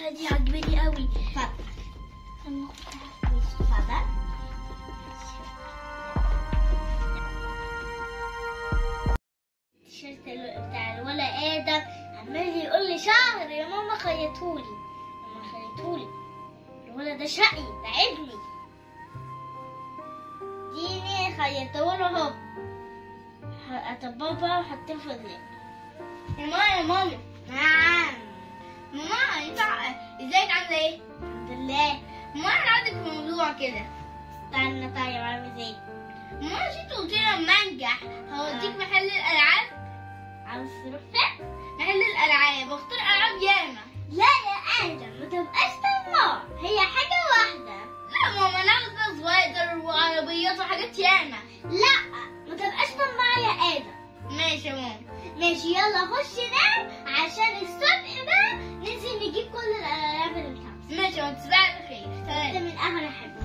دي عجباني قوي اتفضل اتفضل التيشيرت ال- بتاع الولا ادم عمال يقول لي شهر يا ماما خيطهولي ماما خيطهولي الولا ده شقي تعبني ديني خيطهوله اهو اطبقه بقى وحطيه في الليل يا ماما يا ماما نعم ماما انت ازيك عامله ايه؟ الحمد لله ماما انا عايزك في موضوع كده استنى طيب عامل ازاي ماما مش انت قلت لي لما انجح هوديك محل الالعاب عاوز تروح فين محل الالعاب واختار العاب ياما لا يا ادم ما تبقاش طماع هي حاجه واحده لا ماما انا عاوز بقى سوايدر وعربيات وحاجات ياما لا ما تبقاش طماع يا ادم ماشي يا ماما ماشي يلا خش نام عشان الصبح بقى ننزل نجيب كل الالعاب اللي بتاعتك ماشي يا ماما تصبحي على خير انت سلام من اهل حبيبي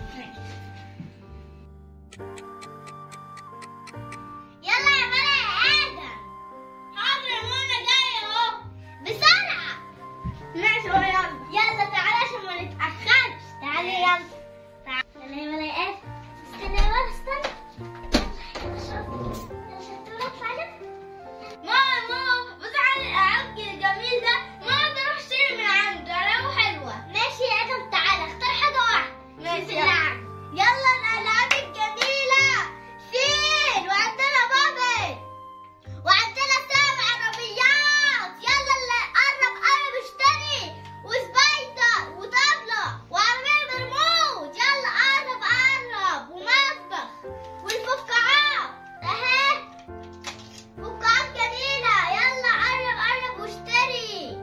يلا يا بلا يا ادم حاضر يا ماما انا جايه اهو بسرعه ماشي اهو يلا يلا تعالى عشان ما نتاخرش تعالى يلا تعالى يلا يا بلا يا ادم استنى يا بلا استنى يلا شوف عشان تروح عليك ماما ماما بص على الالعاب الجميل ده ماما ده اروح اشتري من عنده العابه حلوه ماشي يا ادم تعالى اختار حاجه واحده ماشي في يلا. اللعب يلا الالعاب الجميله فين وعندنا بابل وعندنا سبع عربيات يلا اللي قرب قرب اشتري وسبايدر وطبلة وعربية برموت يلا قرب قرب ومطبخ والفقاعات اهي فقاعات جميلة يلا قرب قرب واشتري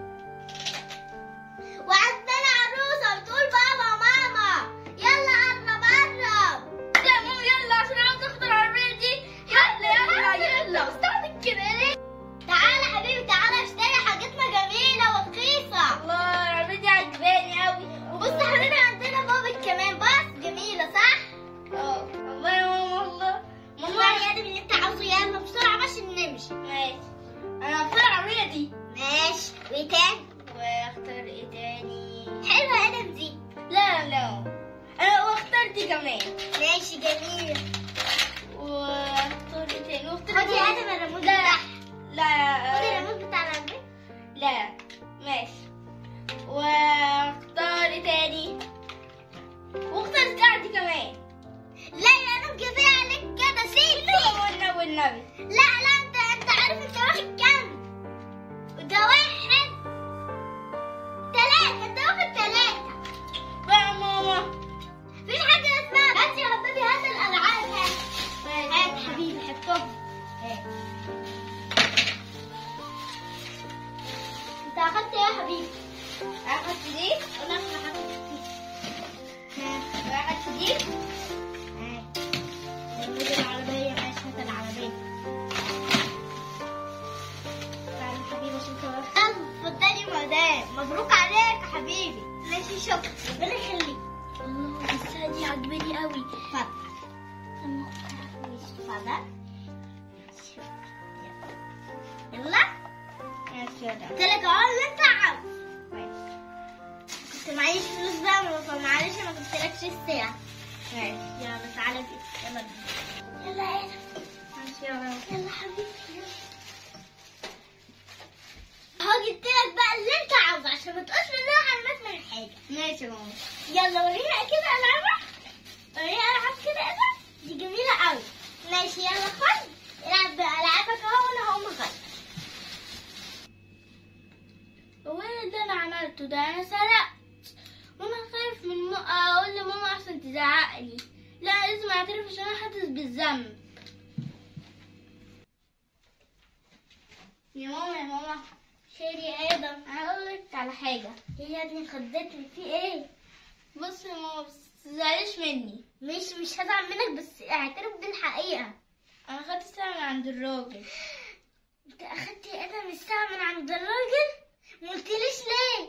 وعندنا عروسة بتقول بابا وماما يلا قرب قرب يا ماما يلا عشان عاوز اخد العربيه دي يلا يلا يلا استعمل كده ليه؟ تعالى حبيبي تعالى اشتري حاجتنا جميلة ورخيصة الله العربيه دي عجباني قوي وبص يا حبيبي عندنا بابت كمان بس جميلة صح؟ اه الله يا ماما الله والله ماما يا ادم اللي انت عاوزه يلا بسرعة عشان نمشي ماشي انا هختار العربيه دي ماشي وايه تاني؟ واختار ايه تاني حلوة يا ادم دي لا لا انا واختار دي كمان ماشي جميل واختار ايه تاني واختار خد يا ادم الريموت لا بتاعها لا خد الريموت بتاع العربية لا ماشي واختار ايه تاني واختار الساعة دي كمان لا يا ادم كفاية عليك كده سيب سيب والنبي والنبي لا لا انت انت عارف انت واخد كام وده واحد تلاتة انت واخد تلاتة بقى يا ماما مفيش حاجة اسمها هات يا حبيبي هات الألعاب هات هات حبيبي حطهم هات. انت اخدت ايه يا حبيبي؟ اخدت دي انا اخدت دي واخدت دي هات رمز العربية ماشي هات العربية تعالى يا حبيبي عشان توقف اتفضلي مدام مبروك عليك يا حبيبي ماشي شكرا ربنا يخليك الله الساعة دي عجباني قوي اتفضل اتفضل يلا ماشي يلا قلت لك اهو اللي انت عاوزه كنت معيش فلوس بقى ما- فمعلش ما جبتلكش الساعة ماشي يلا تعالى بينا يلا بينا يلا يا ادم ماشي يلا يلا حبيبي يلا. اهو جبت لك بقى اللي انت عاوزه عشان ما تقولش ان انا علمت من حاجه ماشي يا ماما يلا ورينا كده العبك ورينا العاب كده يا ادم دي جميله قوي ماشي يلا خد العب بالعابك اهو وانا هقوم اغير هو ايه اللي انا عملته ده انا سرقت وانا خايف من م... اقول لماما احسن تزعقلي لا لازم اعترف عشان انا حاسس بالذنب يا ماما يا ماما خير يا ادم هقول لك على حاجه ايه يا ابني خضتني في ايه بصي يا ماما بس تزعليش مني مش مش هزعل منك بس اعترف بالحقيقه انا خدت الساعه من عند الراجل انت اخدت يا ادم الساعه من عند الراجل ما قلتليش ليه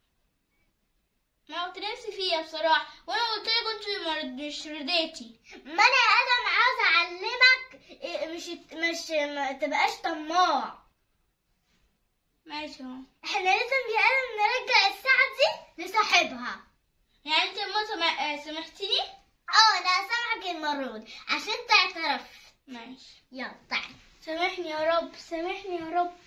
ما قلت نفسي فيها بصراحه وانا قلت لك انت ما- مش رضيتي ما انا يا ادم عاوزه اعلمك إيه، مش مش ما تبقاش طماع ماشي يا ماما احنا لازم يا ادم نرجع الساعه دي سمع... آه، سامحتني اه انا سامحك المرة دي عشان انت اعترفت ماشي يلا تعال سامحني يا رب سامحني يا رب